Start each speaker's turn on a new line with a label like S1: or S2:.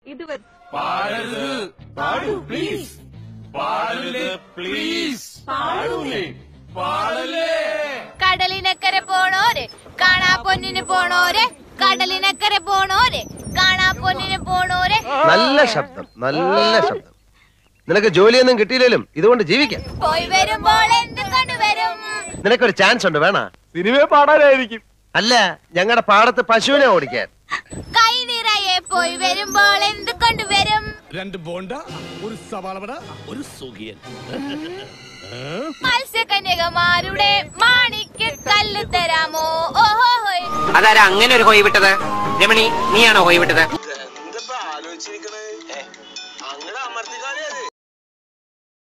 S1: ഇതുവരെ
S2: പാടരുത് പാടൂ please പാടരുത് please പാടൂലേ പാടല്ലേ
S3: കടലിനക്കരെ പോണോരെ കാണാ പൊന്നിന് പോണോരെ കടലിനക്കരെ പോണോരെ കാണാ പൊന്നിന് പോണോരെ
S4: നല്ല ശബ്ദം നല്ല ശബ്ദം നിനക്ക് ജോലിയൊന്നും കിട്ടിയില്ലേലും ഇതുകൊണ്ട് ജീവിക്കാം
S3: പോയി വരുമ്പോൾ എന്ത് കൊണ്ടുവരും
S4: നിനക്കൊരു ചാൻസ് ഉണ്ട് വേണ
S5: സിനിമയെ പാടാനായിരിക്കും
S4: അല്ല ഞങ്ങളുടെ പാടത്ത് പശുവിനെ ഓടിക്കാൻ
S3: കൈ നിറയെ പോയി വരുമ്പോൾ എന്ത് കൊണ്ടുവരും
S2: രണ്ട് ബോണ്ട ഒരു സവാളവട ഒരു സുഖിയൻ
S3: മത്സ്യകന്യകമാരുടെ മാണിക്ക് കല്ല് തരാമോ ഓഹോ
S6: അതാരാ അങ്ങനെ ഒരു ഹോയ് വിട്ടത് രമണി നീയാണോ ഹോയ് വിട്ടത്